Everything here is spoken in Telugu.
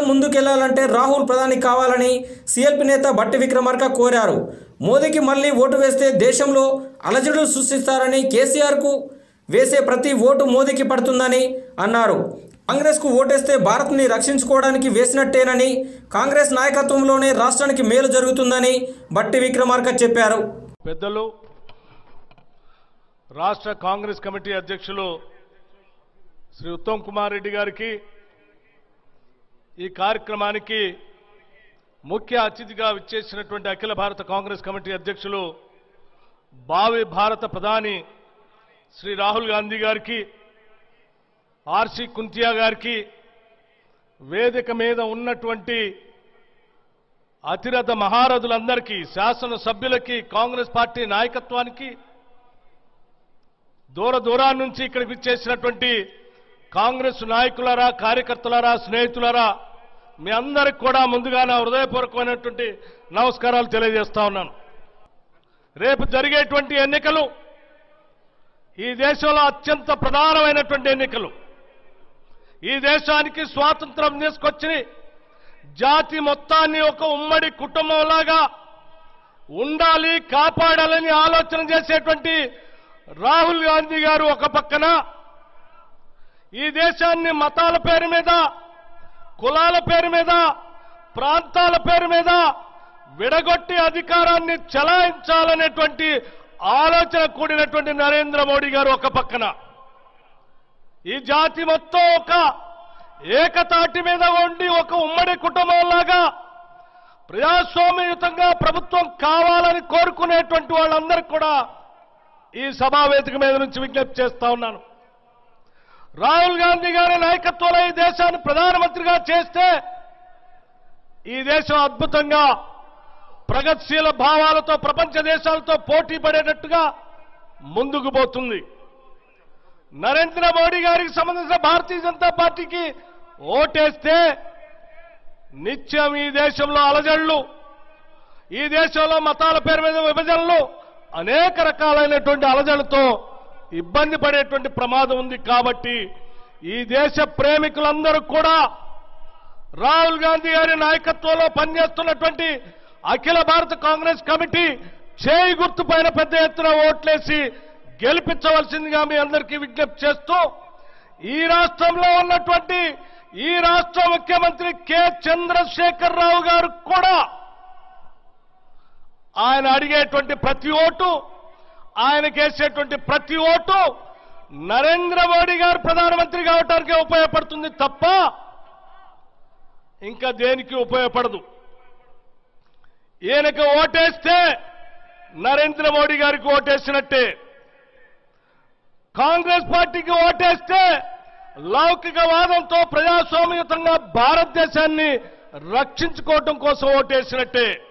ముందుకెళ్లాలంటే రాహుల్ ప్రధాని కావాలని సిఎల్పి నేత బట్టి విక్రమార్క కోరారు మోదీకి మళ్ళీ ఓటు వేస్తే దేశంలో అలజడులు సృష్టిస్తారని కేసీఆర్కు వేసే ప్రతి ఓటు మోదీకి పడుతుందని అన్నారు కాంగ్రెస్కు ఓటేస్తే భారత్ని రక్షించుకోవడానికి వేసినట్టేనని కాంగ్రెస్ నాయకత్వంలోనే రాష్ట్రానికి మేలు జరుగుతుందని బట్టి విక్రమార్క చెప్పారు పెద్దలు రాష్ట్ర కాంగ్రెస్ కమిటీ అధ్యక్షులు శ్రీ ఉత్తమ్ కుమార్ రెడ్డి గారికి ఈ కార్యక్రమానికి ముఖ్య అతిథిగా విచ్చేసినటువంటి అఖిల భారత కాంగ్రెస్ కమిటీ అధ్యక్షులు భావి భారత ప్రధాని శ్రీ రాహుల్ గాంధీ గారికి ఆర్సి కుంతియా గారికి వేదిక మీద ఉన్నటువంటి అతిరథ మహారథులందరికీ శాసనసభ్యులకి కాంగ్రెస్ పార్టీ నాయకత్వానికి దూర దూరాన్ని నుంచి ఇక్కడికి విచ్చేసినటువంటి కాంగ్రెస్ నాయకులారా కార్యకర్తలారా స్నేహితులారా మీ అందరికి కూడా ముందుగా నా హృదయపూర్వకమైనటువంటి నమస్కారాలు తెలియజేస్తా ఉన్నాను రేపు జరిగేటువంటి ఎన్నికలు ఈ దేశంలో అత్యంత ప్రధానమైనటువంటి ఎన్నికలు ఈ దేశానికి స్వాతంత్రం తీసుకొచ్చి జాతి మొత్తాన్ని ఒక ఉమ్మడి కుటుంబంలాగా ఉండాలి కాపాడాలని ఆలోచన చేసేటువంటి రాహుల్ గాంధీ గారు ఒక పక్కన ఈ దేశాన్ని మతాల పేరు మీద కులాల పేరు మీద ప్రాంతాల పేరు మీద విడగొట్టి అధికారాన్ని చలాయించాలనేటువంటి ఆలోచన కూడినటువంటి నరేంద్ర మోడీ గారు ఒక పక్కన ఈ జాతి మొత్తం ఒక ఏకతాటి మీద ఉండి ఒక ఉమ్మడి కుటుంబంలాగా ప్రజాస్వామ్యయుతంగా ప్రభుత్వం కావాలని కోరుకునేటువంటి వాళ్ళందరికీ కూడా ఈ సభావేదిక మీద నుంచి విజ్ఞప్తి చేస్తా ఉన్నాను రాహుల్ గాంధీ గారి నాయకత్వంలో ఈ దేశాన్ని ప్రధానమంత్రిగా చేస్తే ఈ దేశం అద్భుతంగా ప్రగతిశీల భావాలతో ప్రపంచ దేశాలతో పోటీ పడేటట్టుగా ముందుకు పోతుంది నరేంద్ర మోడీ గారికి సంబంధించిన భారతీయ జనతా పార్టీకి ఓటేస్తే నిత్యం ఈ దేశంలో అలజడులు ఈ దేశంలో మతాల పేరు మీద విభజనలు అనేక రకాలైనటువంటి అలజడులతో ఇబ్బంది పడేటువంటి ప్రమాదం ఉంది కాబట్టి ఈ దేశ ప్రేమికులందరూ కూడా రాహుల్ గాంధీ గారి నాయకత్వంలో పనిచేస్తున్నటువంటి అఖిల భారత కాంగ్రెస్ కమిటీ చేయి గుర్తు పైన పెద్ద ఎత్తున ఓట్లేసి గెలిపించవలసిందిగా మీ అందరికీ విజ్ఞప్తి చేస్తూ ఈ రాష్ట్రంలో ఉన్నటువంటి ఈ రాష్ట్ర ముఖ్యమంత్రి కె చంద్రశేఖర్ రావు గారు కూడా ఆయన అడిగేటువంటి ప్రతి ఓటు ఆయనకి వేసేటువంటి ప్రతి ఓటు నరేంద్ర మోడీ గారు ప్రధానమంత్రి కావటానికి ఉపయోగపడుతుంది తప్ప ఇంకా దేనికి ఉపయోగపడదు ఈయనకి ఓటేస్తే నరేంద్ర మోడీ గారికి ఓటేసినట్టే కాంగ్రెస్ పార్టీకి ఓటేస్తే లౌకికవాదంతో ప్రజాస్వామ్యతంగా భారతదేశాన్ని రక్షించుకోవటం కోసం ఓటేసినట్టే